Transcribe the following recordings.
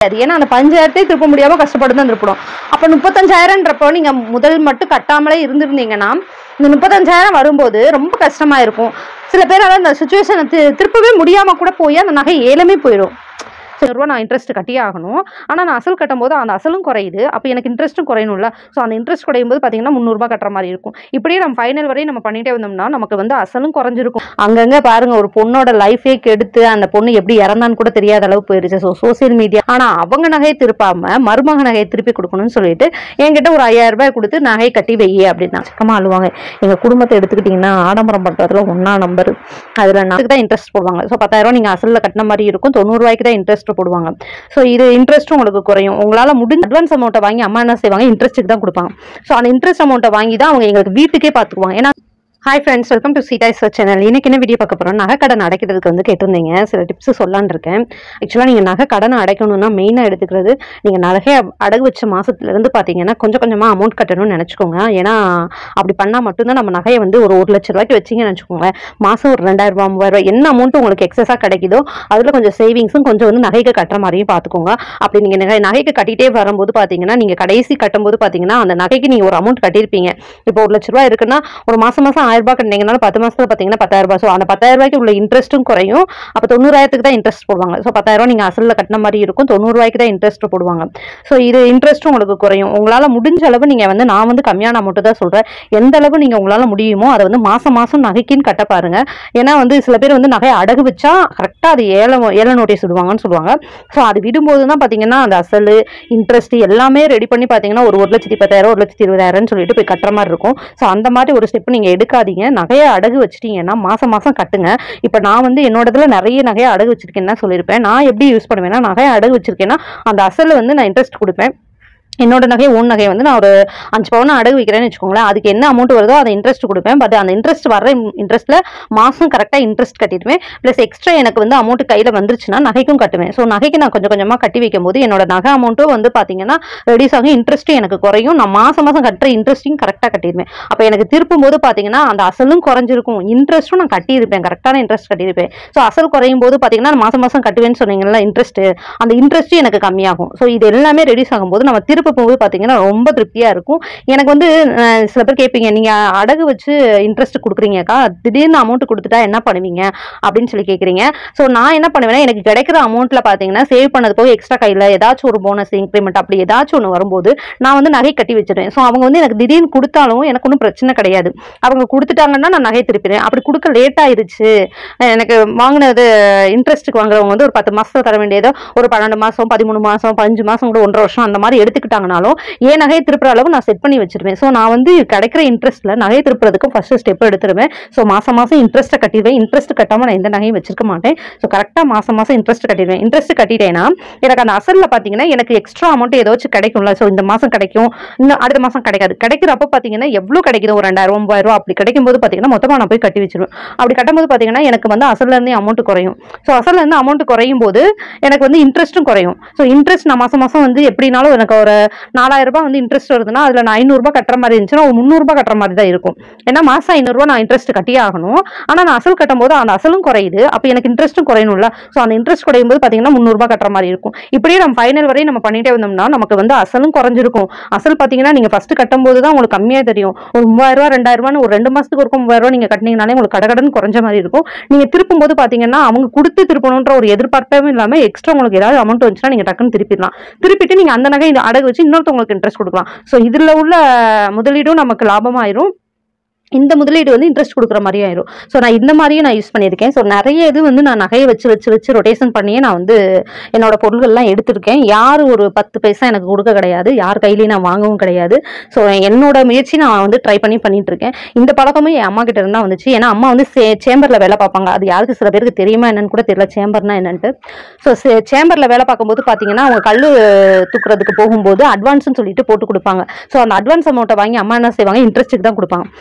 அது ஏன்னா அந்த பஞ்சாயிரத்தையும் திருப்ப முடியாம கஷ்டப்பட்டு தான் திருப்பணும் அப்ப முப்பத்தஞ்சாயிரம்ன்றப்போ நீங்க முதல் மட்டும் கட்டாமலே இருந்திருந்தீங்கன்னா இந்த முப்பத்தஞ்சாயிரம் வரும்போது ரொம்ப கஷ்டமா இருக்கும் சில பேரால அந்த சுச்சுவேஷனை திருப்பவே முடியாம கூட போய் அந்த நகை ஏலமே போயிடும் சரி ரூபா நான் இன்ட்ரெஸ்ட் கட்டியே ஆகணும் ஆனால் நான் அசல் கட்டும் போது அந்த அசலும் குறையுது அப்போ எனக்கு இன்ட்ரெஸ்ட்டும் குறையணும்ல ஸோ அந்த இன்ட்ரெஸ்ட் குறையும் போது பார்த்தீங்கன்னா முந்நூறுபா கட்டுற மாதிரி இருக்கும் இப்படியே நம்ம ஃபைனல் வரையும் நம்ம பண்ணிட்டே வந்தோம்னா நமக்கு வந்து அசலும் குறைஞ்சிருக்கும் அங்கங்கே பாருங்க ஒரு பொண்ணோட லைஃபே கெடுத்து அந்த பொண்ணு எப்படி இறந்தான்னு கூட தெரியாத அளவு போயிருச்சு ஸோ சோசியல் மீடியா ஆனால் அவங்க நகையை திருப்பாம மருமக நகையை திருப்பி கொடுக்கணும்னு சொல்லிட்டு என்கிட்ட ஒரு ஐயாயிரம் ரூபாய் கொடுத்து நகை கட்டி வை அப்படின்னா சக்கமாக அழுவாங்க எங்கள் குடும்பத்தை எடுத்துக்கிட்டிங்கன்னா ஆடம்பரம் பண்ணுறதுல ஒன்றா நம்பர் அதில் நான் தான் இன்ட்ரெஸ்ட் போடுவாங்க ஸோ பத்தாயிரம் நீங்கள் அசலில் கட்டின மாதிரி இருக்கும் தொண்ணூறுரூவாய்க்கு தான் இன்ட்ரெஸ்ட் போடுவாங்க ஸோ இது இன்ட்ரெஸ்ட்டும் உங்களுக்கு குறையும் உங்களால் முடிஞ்ச அட்வான்ஸ் அமௌண்ட்டை வாங்கி அம்மா என்ன செய்வாங்க இன்ட்ரெஸ்ட்டுக்கு தான் கொடுப்பாங்க ஸோ அந்த இன்ட்ரெஸ்ட் அமௌண்ட்டை வாங்கி தான் அவங்க எங்களுக்கு வீட்டுக்கே பார்த்துக்குவாங்க ஏன்னா hi friends welcome to cheetah search channel இன்னைக்கு என்ன வீடியோ பார்க்க போகிறோம் நகை கடன் அடைக்கிறதுக்கு வந்து கேட்டிருந்தீங்க சில டிப்ஸ் சொல்லலான்னு இருக்கேன் ஆக்சுவலாக நீங்கள் நகை கடனை அடைக்கணும்னா மெயினாக எடுத்துக்கிறது நீங்கள் நகையை அடகு வச்ச மாதத்துலேருந்து பார்த்தீங்கன்னா கொஞ்சம் கொஞ்சமாக அமௌண்ட் கட்டணும்னு நினச்சிக்கோங்க ஏன்னா அப்படி பண்ணால் மட்டும்தான் நம்ம நகையை வந்து ஒரு ஒரு லட்ச ரூபாய்க்கு வச்சிங்கன்னு வச்சுக்கோங்க மாதம் ஒரு ரெண்டாயிரம் ரூபாய் மூவாயிரம் ரூபாய் என்ன அமௌண்ட் உங்களுக்கு எக்ஸஸாக கிடைக்குதோ அதில் கொஞ்சம் சேவிங்ஸும் கொஞ்சம் வந்து நகைக்கு கட்டுற மாதிரியும் பார்த்துக்கோங்க அப்படி நீங்கள் நகை நகைக்கு கட்டிகிட்டே வரும்போது பார்த்தீங்கன்னா நீங்கள் கடைசி கட்டும்போது பார்த்தீங்கன்னா அந்த நகைக்கு நீங்கள் ஒரு அமௌண்ட் கட்டியிருப்பீங்க இப்போ ஒரு லட்ச ரூபாய் இருக்குன்னா ஒரு மாதம் மாதம் ஆயிரம் ரூபாய் கட்டினீங்கனால பத்து மாதத்துல பார்த்தீங்கன்னா பத்தாயிரம் ரூபாய் ஸோ அந்த பத்தாயிரம் ரூபாய்க்கு உள்ள இன்ட்ரெஸ்ட்டும் குறையும் அப்போ தொண்ணூறாயிரத்துக்கு தான் இன்ட்ரெஸ்ட் போடுவாங்க ஸோ பத்தாயிரம் நீங்கள் அசலில் கட்டின மாதிரி இருக்கும் தொண்ணூறுரூவாய்க்கு தான் இன்ட்ரெஸ்ட் போடுவாங்க ஸோ இது இன்ட்ரெஸ்ட்டும் உங்களுக்கு குறையும் உங்களால் முடிஞ்ச அளவு நீங்கள் வந்து நான் வந்து கம்மியான அமௌண்ட்டு தான் சொல்கிறேன் எந்த அளவு நீங்கள் உங்களால் முடியுமோ அதை வந்து மாதம் மாதம் நகைக்குன்னு கட்ட பாருங்க ஏன்னா வந்து சில பேர் வந்து நகையை அடகு வச்சா கரெக்டாக அது ஏல ஏல நோட்டீஸ் விடுவாங்கன்னு சொல்லுவாங்க ஸோ அது விடும்போது தான் பார்த்தீங்கன்னா அந்த அசல் இன்ட்ரெஸ்ட் எல்லாமே ரெடி பண்ணி பார்த்தீங்கன்னா ஒரு ஒரு லட்சத்தி பத்தாயிரம் ஒரு லட்சத்தி இருபதாயிரம்னு சொல்லிட்டு போய் கட்டுற மாதிரி இருக்கும் ஸோ அந்த மாதிரி ஒரு ஸ்டெப் நீங்கள் எடுக்காதீங்க நகையை அடகு வச்சிட்டீங்கன்னா மாதம் மாதம் கட்டுங்க இப்போ நான் வந்து என்னோட இதில் நிறைய நகையை அடகு வச்சிருக்கேன்னு தான் சொல்லியிருப்பேன் நான் எப்படி யூஸ் பண்ணுவேன்னா நகையை அடகு வச்சிருக்கேன்னா அந்த அசலில் வந்து நான் இன்ட்ரெஸ்ட் கொடுப்பேன் என்னோட நகை ஓன் நகை வந்து நான் ஒரு அஞ்சு பவுன் அடகு வைக்கிறேன்னு வச்சுக்கோங்களேன் அதுக்கு என்ன அமௌண்ட் வருதோ அதை இன்ட்ரெஸ்ட் கொடுப்பேன் பட் அந்த இன்ட்ரெஸ்ட் வர இன்ட்ரெஸ்ட்டில் மாதம் கரெக்டாக இன்ட்ரெஸ்ட் கட்டிடுவேன் ப்ளஸ் எக்ஸ்ட்ரா எனக்கு வந்து அமௌண்ட் கையில் வந்துருச்சுன்னா நகைக்கும் கட்டுவேன் ஸோ நகைக்கு நான் கொஞ்சம் கொஞ்சமாக கட்டி வைக்கும் போது என்னோட நகை அமௌண்ட்டும் வந்து பார்த்தீங்கன்னா ரெடியூஸ் ஆகும் இன்ட்ரெஸ்ட்டும் எனக்கு குறையும் நான் மாதம் மாதம் கட்டுற இன்ட்ரெஸ்ட்டையும் கரெக்டாக கட்டிடுவேன் அப்போ எனக்கு திருப்பும் போது பார்த்தீங்கன்னா அந்த அசலும் குறைஞ்சிருக்கும் இன்ட்ரெஸ்ட்டும் நான் கட்டியிருப்பேன் கரெக்டான இன்ட்ரெஸ்ட் கட்டியிருப்பேன் ஸோ அசல் குறையும் போது பார்த்தீங்கன்னா நான் மாதம் மாதம் கட்டுவேன்னு சொன்னீங்கல்ல இன்ட்ரெஸ்ட் அந்த இன்ட்ரெஸ்ட்டும் எனக்கு கம்மியாகும் ஸோ இது எல்லாமே ரெடியூஸ் ஆகும்போது நம்ம திருப்ப போகும்போது பார்த்தீங்கன்னா ரொம்ப திருப்தியாக இருக்கும் எனக்கு வந்து அஹ், சில பேர் கேட்பீங்க நீங்கள் அடகு வச்சு இன்ட்ரெஸ்ட் கொடுக்குறீங்கக்கா திடீர்னு அமௌண்ட் கொடுத்துட்டா என்ன பண்ணுவீங்க அப்படின்னு சொல்லி கேட்குறீங்க ஸோ நான் என்ன பண்ணுவேன்னா எனக்கு கிடைக்கிற அமௌண்ட்டில் பார்த்தீங்கன்னா சேவ் பண்ணது போக எக்ஸ்ட்ரா கையில் ஏதாச்சும் ஒரு போனஸ் இன்க்ரிமெண்ட் அப்படி ஏதாச்சும் ஒன்று வரும்போது நான் வந்து நகை கட்டி வச்சிருவேன் ஸோ அவங்க வந்து எனக்கு திடீர்னு கொடுத்தாலும் எனக்கு ஒன்றும் பிரச்சனை கிடையாது அவங்க கொடுத்துட்டாங்கன்னா நான் நகை திருப்பிடுவேன் அப்படி கொடுக்க லேட் ஆயிருச்சு அஹ் எனக்கு வாங்கினது இன்ட்ரெஸ்ட்டுக்கு வாங்குறவங்க வந்து ஒரு பத்து மாசத்துல தர வேண்டியதோ ஒரு பன்னெண்டு மாசம் பதிமூணு மாசம் பதினஞ்சு மாசம் கூட ஒன்றரை வருஷம் அந்த மாதிரி எடுத்துக்கிட்டாங்கனாலும் ஏன் நகையை திருப்புற அளவு நான் செட் பண்ணி வச்சிருவேன் ஸோ நான் வந்து கிடைக்கிற இன்ட்ரெஸ்ட்ல நகையை திருப்புறதுக்கு ஃபர்ஸ்ட் ஸ்டெப் எடுத்துருவேன் ஸோ மாசம் மாசம் இன்ட்ரெஸ்ட் கட்டிடுவேன் இன்ட்ரெஸ்ட் கட்டாம நான் எந்த நகையும் வச்சிருக்க மாட்டேன் ஸோ கரெக்டாக மாசம் மாசம் இன்ட்ரெஸ்ட் கட்டிடுவேன் இன்ட்ரெஸ்ட் கட்டிட்டேன்னா எனக்கு அந்த அசல்ல பார்த்தீங்கன்னா எனக்கு எக்ஸ்ட்ரா அமௌண்ட் ஏதாச்சும் கிடைக்கும்ல ஸோ இந்த மாசம் கிடைக்கும் இன்னும் அடுத்த மாசம் கிடைக்காது கிடைக்கிறப்ப பார்த்தீங்கன்னா எவ்வளோ கிடைக்குது ஒரு ரெண்டாயிரம் மூவாயிரம் ரூபா அப்படி கிடைக்கும் போது பார்த்தீங்கன்னா மொத்தமாக நான் போய் கட்டி வச்சிருவேன் அப்படி கட்டும்போது பார்த்தீங்கன்னா எனக்கு வந்து அசல்ல இருந்தே அமௌண்ட் குறையும் ஸோ அசல்ல இருந்து அமௌண்ட் குறையும் போது எனக்கு வந்து இன்ட்ரெஸ்ட்டும் குறையும் ஸோ இன்ட்ரெஸ்ட் நான் மாசம் மாசம் வந்து எப்படினாலும் எனக்கு ஒரு நாலாயிரம் ரூபாய் வந்து இன்ட்ரெஸ்ட் வருதுன்னா அதில் நான் ஐநூறுரூபா கட்டுற மாதிரி இருந்துச்சுன்னா ஒரு முந்நூறுபா கட்டுற மாதிரி தான் இருக்கும் ஏன்னா மாசம் ஐநூறுரூவா நான் இன்ட்ரெஸ்ட் கட்டியே ஆகணும் ஆனால் நான் அசல் கட்டும் போது அந்த அசலும் குறையுது அப்போ எனக்கு இன்ட்ரெஸ்ட்டும் குறையணும்ல ஸோ அந்த இன்ட்ரெஸ்ட் குறையும் போது பார்த்தீங்கன்னா முந்நூறுபா கட்டுற மாதிரி இருக்கும் இப்படியே நம்ம ஃபைனல் வரையும் நம்ம பண்ணிட்டே வந்தோம்னா நமக்கு வந்து அசலும் குறைஞ்சிருக்கும் அசல் பார்த்தீங்கன்னா நீங்கள் ஃபர்ஸ்ட் கட்டும்போது தான் உங்களுக்கு கம்மியாக தெரியும் ஒரு மூவாயிரம் ரூபா ரெண்டாயிரம் ரூபான்னு ஒரு ரெண்டு மாசத்துக்கு ஒரு மூவாயிரம் ரூபா நீங்கள் கட்டினீங்கனாலே உங்களுக்கு கடகடன் குறைஞ்ச மாதிரி இருக்கும் நீங்கள் திருப்பும் போது பார்த்தீங்கன்னா அவங்க கொடுத்து திருப்பணுன்ற ஒரு எதிர்பார்ப்பும் இல்லாமல் எக்ஸ்ட்ரா உங்களுக்கு ஏதாவது அமௌண்ட் வந்துச்சுன்னா நீங்கள் டக்குன்னு திருப்பிடலாம் திருப்பிட்டு நீங்கள் அந்த நகை இதை அடகு வச்சு இன்னொருத்தவங்களுக்கு இன்ட்ரெஸ்ட் கொடுக்கலாம் ஸோ இதில் உள்ள முதலீடும் நமக்கு லாபமாயிரும் இந்த முதலீடு வந்து இன்ட்ரெஸ்ட் கொடுக்குற மாதிரி ஆயிரும் ஸோ நான் இந்த மாதிரியும் நான் யூஸ் பண்ணியிருக்கேன் ஸோ நிறைய இது வந்து நான் நகையை வச்சு வச்சு வச்சு ரொட்டேஷன் பண்ணியே நான் வந்து என்னோட பொருள்கள்லாம் எடுத்திருக்கேன் யார் ஒரு பத்து பைசா எனக்கு கொடுக்க கிடையாது யார் கையிலையும் நான் வாங்கவும் கிடையாது ஸோ என்னோட முயற்சி நான் வந்து ட்ரை பண்ணி பண்ணிட்டு இருக்கேன் இந்த பழக்கமும் என் அம்மா கிட்ட இருந்தா வந்துச்சு ஏன்னா அம்மா வந்து சேம்பரில் வேலை பார்ப்பாங்க அது யாருக்கு சில பேருக்கு தெரியுமா என்னன்னு கூட தெரியல சேம்பர்னா என்னன்ட்டு ஸோ சேம்பரில் வேலை பார்க்கும்போது பார்த்தீங்கன்னா அவங்க கல் தூக்குறதுக்கு போகும்போது அட்வான்ஸ்னு சொல்லிட்டு போட்டு கொடுப்பாங்க ஸோ அந்த அட்வான்ஸ் அமௌண்ட்டை வாங்கி அம்மா என்ன செய்வாங்க இன்ட்ரெஸ்ட்டுக்கு தான் கொடுப்பாங்க ஸோ அந்த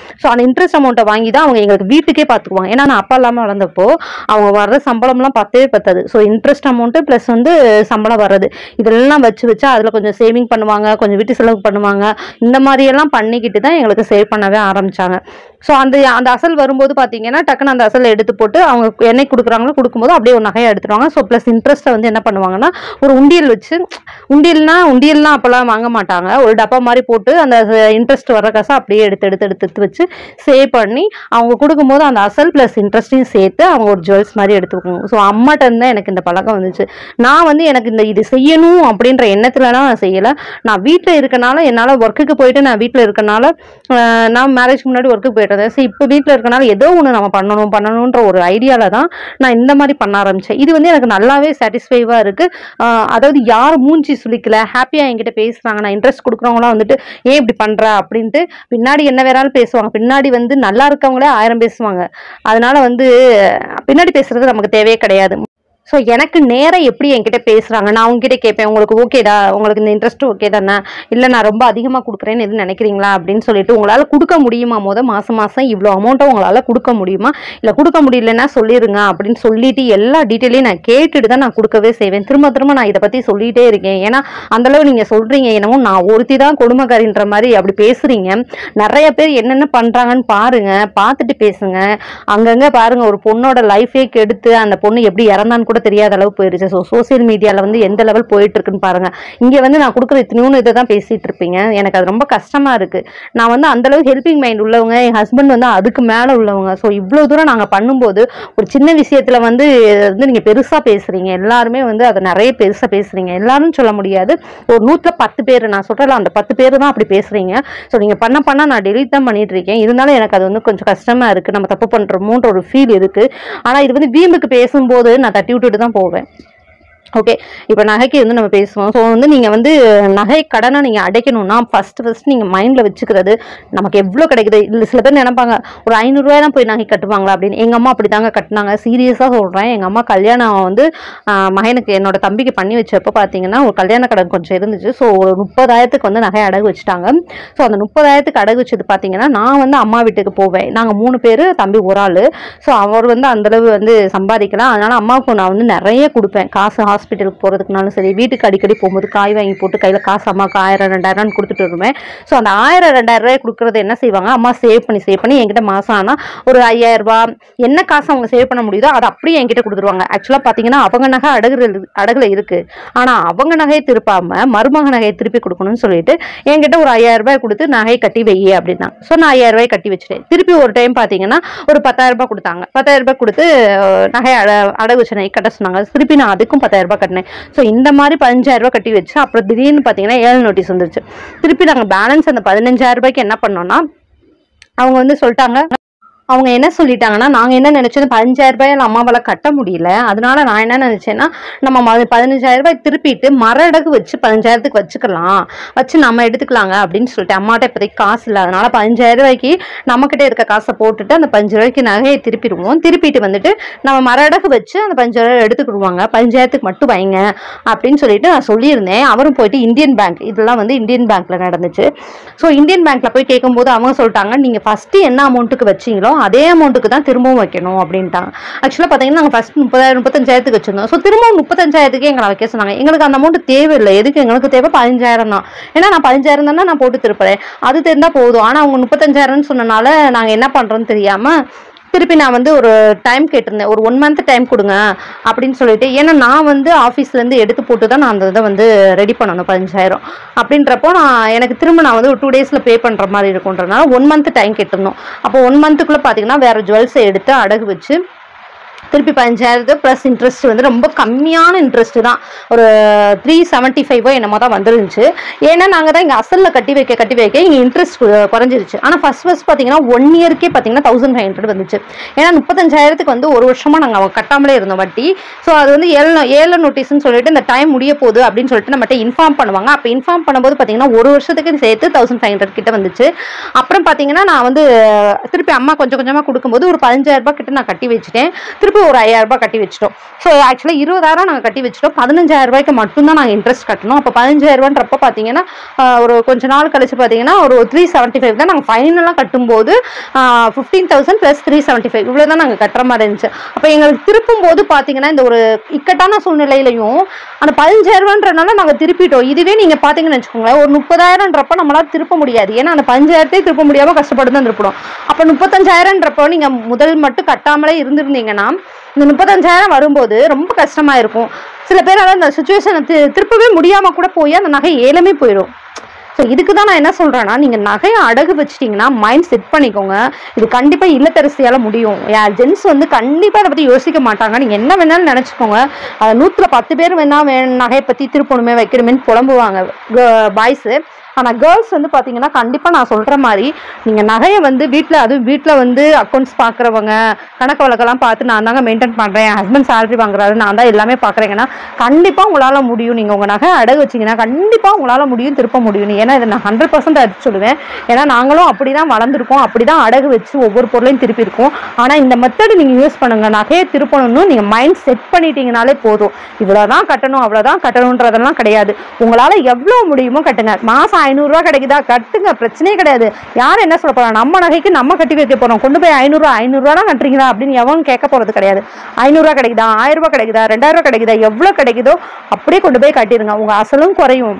இன்ட்ரெஸ்ட் அமௌண்ட்டை வாங்கி தான் அவங்க எங்களுக்கு வீட்டுக்கே பார்த்துக்குவாங்க ஏன்னா நான் அப்பா இல்லாமல் வளர்ந்தப்போ அவங்க வர்ற சம்பளம்லாம் பத்தவே பத்தாது ஸோ இன்ட்ரெஸ்ட் அமௌண்ட்டு ப்ளஸ் வந்து சம்பளம் வர்றது இதெல்லாம் வச்சு வச்சு அதில் கொஞ்சம் சேவிங் பண்ணுவாங்க கொஞ்சம் வீட்டு செலவு பண்ணுவாங்க இந்த மாதிரியெல்லாம் பண்ணிக்கிட்டு தான் எங்களுக்கு சேவ் பண்ணவே ஆரம்பிச்சாங்க ஸோ அந்த அந்த அசல் வரும்போது பார்த்தீங்கன்னா டக்குன்னு அந்த அசலை எடுத்து போட்டு அவங்க என்னைக்கு கொடுக்குறாங்களோ கொடுக்கும்போது அப்படியே ஒரு நகையை எடுத்துருவாங்க ஸோ ப்ளஸ் இன்ட்ரெஸ்ட்டை வந்து என்ன பண்ணுவாங்கன்னா ஒரு உண்டியல் வச்சு உண்டியல்னா உண்டியல்லாம் அப்போல்லாம் வாங்க மாட்டாங்க ஒரு டப்பா மாதிரி போட்டு அந்த இன்ட்ரெஸ்ட் வர காசை அப்படியே எடுத்து எடுத்து எடுத்து எடுத்து வச்சு சேவ் பண்ணி அவங்க கொடுக்கும்போது அந்த அசல் ப்ளஸ் இன்ட்ரெஸ்ட்டையும் சேர்த்து அவங்க ஒரு ஜுவல்ஸ் மாதிரி எடுத்துக்குவாங்க ஸோ அம்மாட்ட இருந்து தான் எனக்கு இந்த பழக்கம் வந்துச்சு நான் வந்து எனக்கு இந்த இது செய்யணும் அப்படின்ற எண்ணத்துலலாம் நான் செய்யலை நான் வீட்டில் இருக்கனால என்னால் ஒர்க்குக்கு போயிட்டு நான் வீட்டில் இருக்கனால ஆஹ் நான் மேரேஜ்க்கு முன்னாடி ஒர்க்குக்கு போயிட்டு இருந்தேன் சரி இப்போ வீட்டில் இருக்கனால ஏதோ ஒன்று நம்ம பண்ணணும் பண்ணணுன்ற ஒரு ஐடியாவில் தான் நான் இந்த மாதிரி பண்ண ஆரம்பித்தேன் இது வந்து எனக்கு நல்லாவே சாட்டிஸ்ஃபைவாக இருக்குது அதாவது யார் மூஞ்சி சுளிக்கல ஹாப்பியாக என்கிட்ட பேசுகிறாங்க நான் இன்ட்ரெஸ்ட் கொடுக்குறவங்களாம் வந்துட்டு ஏன் இப்படி பண்ணுற அப்படின்ட்டு பின்னாடி என்ன வேறாலும் பேசுவாங்க பின்னாடி வந்து நல்லா இருக்கவங்களே ஆயிரம் பேசுவாங்க அதனால வந்து பின்னாடி பேசுறது நமக்கு தேவையே கிடையாது ஸோ எனக்கு நேரம் எப்படி என்கிட்ட பேசுகிறாங்க நான் உங்ககிட்ட கேட்பேன் உங்களுக்கு ஓகேடா உங்களுக்கு இந்த இன்ட்ரெஸ்ட் ஓகே தானே இல்லை நான் ரொம்ப அதிகமாக கொடுக்குறேன்னு எதுவும் நினைக்கிறீங்களா அப்படின்னு சொல்லிட்டு உங்களால் கொடுக்க முடியுமா முத மாதம் மாதம் இவ்வளோ அமௌண்ட்டை உங்களால் கொடுக்க முடியுமா இல்லை கொடுக்க முடியலன்னா சொல்லிடுங்க அப்படின்னு சொல்லிட்டு எல்லா டீட்டெயிலையும் நான் கேட்டுட்டு தான் நான் கொடுக்கவே செய்வேன் திரும்ப திரும்ப நான் இதை பற்றி சொல்லிகிட்டே இருக்கேன் ஏன்னா அந்தளவு நீங்கள் சொல்கிறீங்க என்னமோ நான் ஒருத்தி தான் கொடுமைக்காரின்ற மாதிரி அப்படி பேசுகிறீங்க நிறைய பேர் என்னென்ன பண்ணுறாங்கன்னு பாருங்க பார்த்துட்டு பேசுங்க அங்கங்கே பாருங்க ஒரு பொண்ணோட லைஃபே கெடுத்து அந்த பொண்ணு எப்படி இறந்தான்னு கூட தெரியாத அளவு போயிடுச்சு ஸோ சோசியல் மீடியாவில் வந்து எந்த லெவல் போயிட்டு இருக்குன்னு பாருங்க இங்கே வந்து நான் கொடுக்குற இத்தனையும் இதை தான் பேசிட்டு இருப்பீங்க எனக்கு அது ரொம்ப கஷ்டமா இருக்கு நான் வந்து அந்த அளவுக்கு ஹெல்பிங் மைண்ட் உள்ளவங்க என் ஹஸ்பண்ட் வந்து அதுக்கு மேலே உள்ளவங்க ஸோ இவ்வளோ தூரம் நாங்கள் பண்ணும்போது ஒரு சின்ன விஷயத்துல வந்து வந்து நீங்கள் பெருசாக பேசுறீங்க எல்லாருமே வந்து அதை நிறைய பெருசாக பேசுறீங்க எல்லாரும் சொல்ல முடியாது ஒரு நூற்றில் பத்து பேர் நான் சொல்கிறல அந்த பத்து பேர் தான் அப்படி பேசுறீங்க ஸோ நீங்கள் பண்ண பண்ண நான் டெலிட் தான் பண்ணிட்டு இருக்கேன் இருந்தாலும் எனக்கு அது வந்து கொஞ்சம் கஷ்டமா இருக்கு நம்ம தப்பு பண்றோமோன்ற ஒரு ஃபீல் இருக்கு ஆனா இது வந்து வீம்புக்கு பேசும்போது நான் தட்டி விட்டுட்டு தான் போவேன் ஓகே இப்போ நகைக்கு வந்து நம்ம பேசுவோம் ஸோ வந்து நீங்கள் வந்து நகை கடனை நீங்கள் அடைக்கணும்னா ஃபர்ஸ்ட் ஃபர்ஸ்ட் நீங்கள் மைண்டில் வச்சுக்கிறது நமக்கு எவ்வளோ கிடைக்குது இல்லை சில பேர் நினைப்பாங்க ஒரு ஐநூறுரூவா தான் போய் நகை கட்டுவாங்களா அப்படின்னு எங்கள் அம்மா அப்படி தாங்க கட்டினாங்க சீரியஸாக சொல்கிறேன் எங்கள் அம்மா கல்யாணம் வந்து ஆஹ், மகனுக்கு என்னோட தம்பிக்கு பண்ணி வச்சப்போ பார்த்தீங்கன்னா ஒரு கல்யாண கடன் கொஞ்சம் இருந்துச்சு ஸோ ஒரு முப்பதாயிரத்துக்கு வந்து நகை அடகு வச்சுட்டாங்க ஸோ அந்த முப்பதாயிரத்துக்கு அடகு வச்சது பார்த்தீங்கன்னா நான் வந்து அம்மா வீட்டுக்கு போவேன் நாங்கள் மூணு பேர் தம்பி ஒரு ஆள் ஸோ அவர் வந்து அந்தளவு வந்து சம்பாதிக்கலாம் அதனால அம்மாவுக்கு நான் வந்து நிறைய கொடுப்பேன் காசு ஹாஸ்பிட்டலுக்கு போகிறதுக்குனாலும் சரி வீட்டுக்கு அடிக்கடி போகும்போது காய் வாங்கி போட்டு கையில் காசு அம்மாவுக்கு ஆயிரம் ரெண்டாயிரம் கொடுத்துட்டு வருவேன் ஸோ அந்த ஆயிரம் ரெண்டாயிரம் ரூபாய் கொடுக்குறது என்ன செய்வாங்க அம்மா சேவ் பண்ணி சேவ் பண்ணி என்கிட்ட மாதம் ஆனால் ஒரு ஐயாயிரம் ரூபாய் என்ன காசு அவங்க சேவ் பண்ண முடியுதோ அதை அப்படியே என்கிட்ட கொடுத்துருவாங்க ஆக்சுவலாக பார்த்தீங்கன்னா அவங்க நகை அடகுல அடகுல இருக்கு ஆனால் அவங்க நகையை திருப்பாம மருமக நகையை திருப்பி கொடுக்கணும்னு சொல்லிட்டு என்கிட்ட ஒரு ஐயாயிரம் ரூபாய் கொடுத்து நகை கட்டி வையே அப்படின்னா ஸோ நான் ஐயாயிரம் ரூபாய் கட்டி வச்சுட்டேன் திருப்பி ஒரு டைம் பார்த்தீங்கன்னா ஒரு பத்தாயிரம் ரூபாய் கொடுத்தாங்க பத்தாயிரம் ரூபாய் கொடுத்து அஹ், நகை அட அடகு வச்ச நகை கட்ட சொன்னாங்க திருப்பி நான் அதுக்கும் பத்தாயிரம் ரூபாய் கட்டினேன் ஸோ இந்த மாதிரி பதினஞ்சாயிரம் ரூபாய் கட்டி வச்சு அப்புறம் திடீர்னு பார்த்தீங்கன்னா ஏழு நோட்டீஸ் வந்துருச்சு திருப்பி நாங்கள் பேலன்ஸ் அந்த பதினஞ்சாயிரம் ரூபாய்க்கு என்ன பண்ணோம்னா அவங்க வந்து சொல்லிட்டாங்க அவங்க என்ன சொல்லிட்டாங்கன்னா நாங்கள் என்ன நினைச்சோம் பதினஞ்சாயிரம் ரூபாய் அம்மாவால் கட்ட முடியல அதனால நான் என்ன நினைச்சேன்னா நம்ம ம- பதினஞ்சாயிரம் ரூபாய் திருப்பிட்டு மர அடகு வச்சு பதினஞ்சாயிரத்துக்கு வச்சுக்கலாம் வச்சு நம்ம எடுத்துக்கலாங்க அப்படின்னு சொல்லிட்டு அம்மாட்ட இப்போதைக்கு காசு இல்லை அதனால பதினஞ்சாயிரம் ரூபாய்க்கு நம்மக்கிட்ட இருக்க காசை போட்டுட்டு அந்த பஞ்சு ரூபாய்க்கு நகையை திருப்பிடுவோம் திருப்பிட்டு வந்துட்டு நம்ம மர அடகு வச்சு அந்த பஞ்சாயிரம் எடுத்துக்கிடுவாங்க பதினஞ்சாயிரத்துக்கு மட்டும் வைங்க அப்படின்னு சொல்லிட்டு நான் சொல்லியிருந்தேன் அவரும் போயிட்டு இந்தியன் பேங்க் இதெல்லாம் வந்து இந்தியன் பேங்க்ல நடந்துச்சு ஸோ இந்தியன் பேங்க்ல போய் கேட்கும்போது அவங்க சொல்லிட்டாங்க நீங்க ஃபர்ஸ்ட் என்ன அமௌண்ட்டுக்கு வச்சீங்களோ அதே அமௌண்ட்டுக்கு தான் திரும்பவும் வைக்கணும் அப்படின்ட்டாங்க ஆக்சுவலாக பார்த்தீங்கன்னா நாங்கள் ஃபர்ஸ்ட் முப்பதாயிரம் முப்பத்தஞ்சாயிரத்துக்கு வச்சிருந்தோம் ஸோ திரும்பவும் முப்பத்தஞ்சாயிரத்துக்கே எங்களை வைக்க சொன்னாங்க எங்களுக்கு அந்த அமௌண்ட் தேவையில்லை எதுக்கு எங்களுக்கு தேவை பதினஞ்சாயிரம் தான் ஏன்னா நான் பதினஞ்சாயிரம் தானே நான் போட்டு திருப்புறேன் அது தெரிந்தா போதும் ஆனால் அவங்க முப்பத்தஞ்சாயிரம்னு சொன்னனால நாங்கள் என்ன பண்ணுறோன்னு தெரியாம திருப்பி நான் வந்து ஒரு டைம் கேட்டிருந்தேன் ஒரு ஒன் மந்த் டைம் கொடுங்க அப்படின்னு சொல்லிட்டு ஏன்னா நான் வந்து ஆஃபீஸ்லேருந்து எடுத்து போட்டு தான் நான் அந்த இதை வந்து ரெடி பண்ணணும் பதினஞ்சாயிரம் அப்படின்றப்போ நான் எனக்கு திரும்ப நான் வந்து ஒரு டூ டேஸில் பே பண்ணுற மாதிரி இருக்குன்றனால ஒன் மந்த் டைம் கேட்டிருந்தோம் அப்போ ஒன் மந்த்துக்குள்ளே பார்த்தீங்கன்னா வேறு ஜுவல்ஸை எடுத்து அடகு வச்சு திருப்பி பதினஞ்சாயிரத்து ப்ளஸ் இன்ட்ரெஸ்ட் வந்து ரொம்ப கம்மியான இன்ட்ரெஸ்ட் தான் ஒரு த்ரீ செவன்ட்டி ஃபைவோ என்னமோ தான் வந்துருந்துச்சு ஏன்னா நாங்கள் தான் இங்கே அசலில் கட்டி வைக்க கட்டி வைக்க இங்கே இன்ட்ரெஸ்ட் குறைஞ்சிருச்சு ஆனால் ஃபர்ஸ்ட் ஃபர்ஸ்ட் பார்த்தீங்கன்னா ஒன் இயர்க்கே பார்த்தீங்கன்னா தௌசண்ட் ஃபைவ் ஹண்ட்ரட் வந்துச்சு ஏன்னா முப்பத்தஞ்சாயிரத்துக்கு வந்து ஒரு வருஷமாக நாங்கள் அவங்க கட்டாமலே இருந்தோம் வட்டி ஸோ அது வந்து ஏழு ஏழு நோட்டீஸ்னு சொல்லிட்டு இந்த டைம் முடிய போகுது அப்படின்னு சொல்லிட்டு நம்மகிட்ட இன்ஃபார்ம் பண்ணுவாங்க அப்போ இன்ஃபார்ம் பண்ணும்போது பார்த்தீங்கன்னா ஒரு வருஷத்துக்கு சேர்த்து தௌசண்ட் ஃபைவ் ஹண்ட்ரட் கிட்ட வந்துச்சு அப்புறம் பார்த்தீங்கன்னா நான் வந்து திருப்பி அம்மா கொஞ்சம் கொஞ்சமாக கொடுக்கும்போது ஒரு பதினஞ்சாயிரம் ரூபாய் கிட்ட நான் கட்டி வச்சுட்டேன் திருப்பி திருப்பி ஒரு ஐயாயிரம் ரூபாய் கட்டி வச்சிட்டோம் ஸோ ஆக்சுவலாக இருபதாயிரம் நாங்கள் கட்டி வச்சிட்டோம் பதினஞ்சாயிரம் ரூபாய்க்கு மட்டும்தான் நாங்கள் இன்ட்ரெஸ்ட் கட்டணும் அப்போ பதினஞ்சாயிரம் ரூபான்றப்ப பார்த்தீங்கன்னா ஆஹ், ஒரு கொஞ்ச நாள் கழிச்சு பார்த்தீங்கன்னா ஒரு த்ரீ செவன்ட்டி ஃபைவ் தான் நாங்கள் ஃபைனலாக கட்டும்போது fifteen thousand plus three seventy five இவ்வளோ தான் நாங்கள் கட்டுற மாதிரி இருந்துச்சு அப்போ எங்களுக்கு திருப்பும் போது பார்த்தீங்கன்னா இந்த ஒரு இக்கட்டான சூழ்நிலையிலையும் அந்த பதினஞ்சாயிரம் ரூபான்றனால நாங்கள் திருப்பிட்டோம் இதுவே நீங்கள் பார்த்தீங்கன்னு வச்சுக்கோங்களேன் ஒரு முப்பதாயிரம்ன்றப்ப நம்மளால திருப்ப முடியாது ஏன்னா அந்த பதினஞ்சாயிரத்தையும் திருப்ப முடியாமல் கஷ்டப்பட்டு தான் திருப்பணும் அப்போ முப்பத்தஞ்சாயிரம்ன்றப்போ நீங்கள் முதல் மட்டும் கட்டாமலே இருந்திருந்தீங்கன்னா இந்த முப்பத்தஞ்சாயிரம் வரும்போது ரொம்ப கஷ்டமா இருக்கும் சில பேரால அந்த சுச்சுவேஷனை திருப்பவே முடியாம கூட போய் அந்த நகை ஏலமே போயிடும் ஸோ இதுக்கு தான் நான் என்ன சொல்றேன்னா நீங்க நகையை அடகு வச்சிட்டீங்கன்னா மைண்ட் செட் பண்ணிக்கோங்க இது கண்டிப்பா இல்லத்தரசியால முடியும் யார் ஜென்ஸ் வந்து கண்டிப்பா அதை பத்தி யோசிக்க மாட்டாங்க நீங்க என்ன வேணாலும் நினைச்சுக்கோங்க அது நூத்துல பத்து பேர் வேணா வே நகையை பத்தி திருப்பணுமே வைக்கணுமேன்னு புலம்புவாங்க பாய்ஸ் ஆனா கேர்ள்ஸ் வந்து பாத்தீங்கன்னா கண்டிப்பா நான் சொல்ற மாதிரி நீங்க நகையை வந்து வீட்ல அதுவும் வீட்ல வந்து அக்கௌண்ட்ஸ் பாக்குறவங்க கணக்கு வழக்கெல்லாம் பார்த்து நான் தாங்க மெயின்டைன் பண்றேன் என் ஹஸ்பண்ட் சேலரி வாங்குறாரு நான் தான் எல்லாமே பாக்குறேங்கன்னா கண்டிப்பா உங்களால முடியும் நீங்க உங்க நகை அடகு வச்சீங்கன்னா கண்டிப்பா உங்களால முடியும் திருப்ப முடியும் ஏன்னா இதை நான் ஹண்ட்ரட் பர்சன்ட் அடிச்சு சொல்லுவேன் ஏன்னா நாங்களும் அப்படிதான் வளர்ந்துருக்கோம் அப்படிதான் அடகு வச்சு ஒவ்வொரு பொருளையும் திருப்பி இருக்கோம் ஆனா இந்த மெத்தட் நீங்க யூஸ் பண்ணுங்க நகையை திருப்பணும்னு நீங்க மைண்ட் செட் பண்ணிட்டீங்கனாலே போதும் இவ்வளவுதான் கட்டணும் அவ்வளவுதான் கட்டணுன்றதெல்லாம் கிடையாது உங்களால எவ்வளவு முடியுமோ கட்டுங்க மாசம் ஐநூறுரூவா கிடைக்குதா கட்டுங்க பிரச்சனையே கிடையாது யார் என்ன சொல்ல போறா நம்ம நகைக்கு நம்ம கட்டி வைக்க போறோம் கொண்டு போய் ஐநூறுரூவா ஐநூறுரூவா தான் கட்டுறீங்களா அப்படின்னு எவன் கேட்க போறது கிடையாது ஐநூறுரூவா கிடைக்குதா ஆயிரம் ரூபாய் கிடைக்குதா ரெண்டாயிரம் ரூபாய் கிடைக்குதா எவ்வளவு கிடைக்குதோ அப்படியே கொண்டு போய் கட்டிடுங்க உங்க அசலும் குறையும்